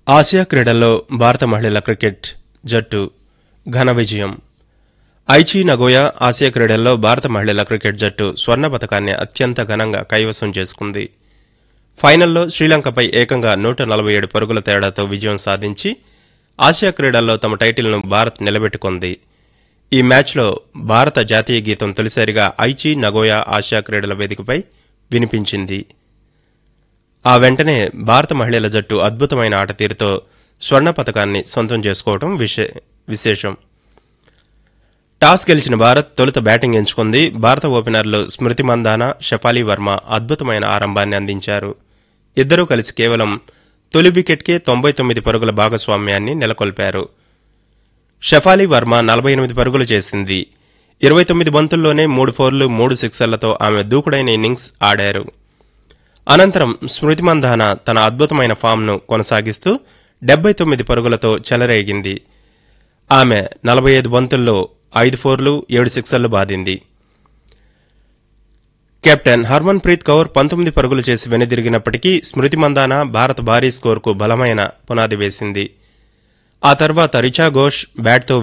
Asia క్రీడల్లో భారత మహిళల క్రికెట్ జట్టు ఘన విజయం ఐచీ నగోయా ఆసియా క్రీడల్లో భారత మహిళల క్రికెట్ జట్టు స్వర్ణ పతకాన్ని అత్యంత ఘనంగా కైవసం చేసుకుంది ఫైనల్లో శ్రీలంకపై ఏకంగా నూట నలభై ఏడు పరుగుల తేడాతో విజయం సాధించి ఆసియా క్రీడల్లో తమ టైటిల్ను భారత్ నిలబెట్టుకుంది ఈ మ్యాచ్లో భారత జాతీయ గీతం తొలిసారిగా ఐచీ నగోయా ఆసియా క్రీడల వేదికపై వినిపించింది ఆ వెంటనే భారత మహిళల జట్టు అద్భుతమైన ఆట తీరుతో స్వర్ణ పతకాన్ని సొంతం చేసుకోవడం విశే- విశేషం టాస్ గెలిచిన భారత్ తొలుత బ్యాటింగ్ ఎంచుకుంది భారత ఓపెనర్లు స్మృతి మందాన షఫాలి వర్మ అద్భుతమైన ఆరంభాన్ని అందించారు ఇద్దరూ కలిసి కేవలం తొలి వికెట్కే తొంభై తొమ్మిది పరుగుల భాగస్వామ్యాన్ని నెలకొల్పారు షఫాలి వర్మ నలభై ఎనిమిది పరుగులు చేసింది ఇరవై తొమ్మిది బంతుల్లోనే మూడు ఫోర్లు మూడు సిక్సర్లతో ఆమె దూకుడైన ఇన్నింగ్స్ ఆడారు అనంతరం స్మృతి మందాన తన అద్భుతమైన ఫామ్ను కొనసాగిస్తూ డెబ్బై తొమ్మిది పరుగులతో చెలరేగింది ఆమె నలభై ఐదు బంతుల్లో ఐదు ఫోర్లు ఏడు సిక్సర్లు బాదింది కెప్టెన్ హర్మన్ ప్రీత్ కౌర్ పంతొమ్మిది పరుగులు చేసి వెనుదిరిగినప్పటికీ స్మృతి మందాన భారత భారీ స్కోరుకు బలమైన పునాది వేసింది ఆ తర్వాత రిచా ఘోష్ బ్యాట్తో